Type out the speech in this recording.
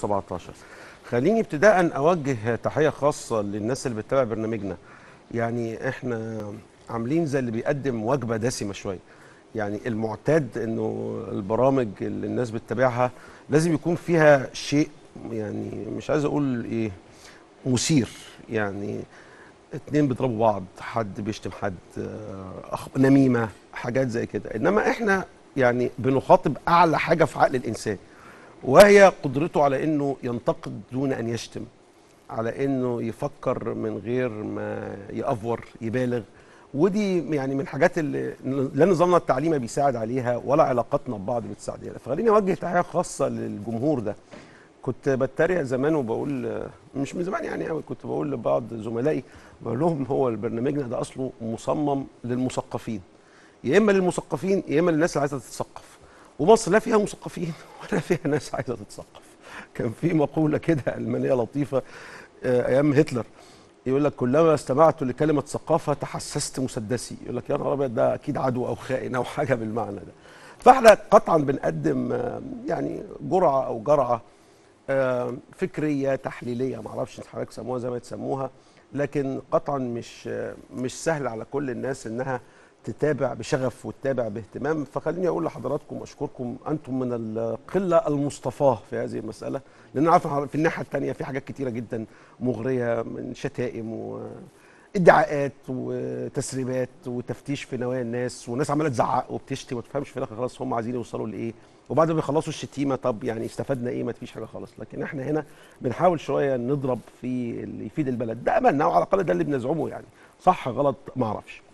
17 خليني ابتداء اوجه تحيه خاصه للناس اللي بتتابع برنامجنا يعني احنا عاملين زي اللي بيقدم وجبه دسمه شويه يعني المعتاد انه البرامج اللي الناس بتتابعها لازم يكون فيها شيء يعني مش عايز اقول ايه مثير يعني اتنين بيضربوا بعض حد بيشتم حد آه، أخ- نميمه حاجات زي كده انما احنا يعني بنخاطب اعلى حاجه في عقل الانسان وهي قدرته على انه ينتقد دون ان يشتم على انه يفكر من غير ما يأفور يبالغ ودي يعني من الحاجات اللي لا نظامنا التعليمي بيساعد عليها ولا علاقاتنا ببعض بتساعد عليها فخليني اوجه تحيه خاصه للجمهور ده كنت بتريق زمان وبقول مش من زمان يعني قوي كنت بقول لبعض زملائي بقول لهم هو البرنامجنا ده اصله مصمم للمثقفين يا اما للمثقفين يا اما للناس اللي عايزه تتثقف ومصر لا فيها مثقفين ولا فيها ناس عايزه تتثقف كان في مقوله كده المانيه لطيفه آه، ايام هتلر يقول لك كلما استمعت لكلمه ثقافه تحسست مسدسي يقول لك يا نهار ابيض ده اكيد عدو او خائن او حاجه بالمعنى ده فاحنا قطعا بنقدم آه، يعني جرعه او جرعه آه، فكريه تحليليه ما اعرفش حضرتك تسموها زي ما تسموها لكن قطعا مش آه، مش سهل على كل الناس انها تتابع بشغف وتتابع باهتمام فخليني اقول لحضراتكم اشكركم انتم من القله المصطفاه في هذه المساله لان عارف في الناحيه الثانيه في حاجات كتيره جدا مغريه من شتائم و ادعاءات وتسريبات وتفتيش في نوايا الناس والناس عماله تزعق وبتشتي وما تفهمش في الاخر خلاص هم عايزين يوصلوا لايه وبعد ما بيخلصوا الشتيمه طب يعني استفدنا ايه ما فيش حاجه خالص لكن احنا هنا بنحاول شويه نضرب في اللي يفيد البلد ده املنا وعلى الاقل ده اللي بنزعمه يعني صح غلط ما اعرفش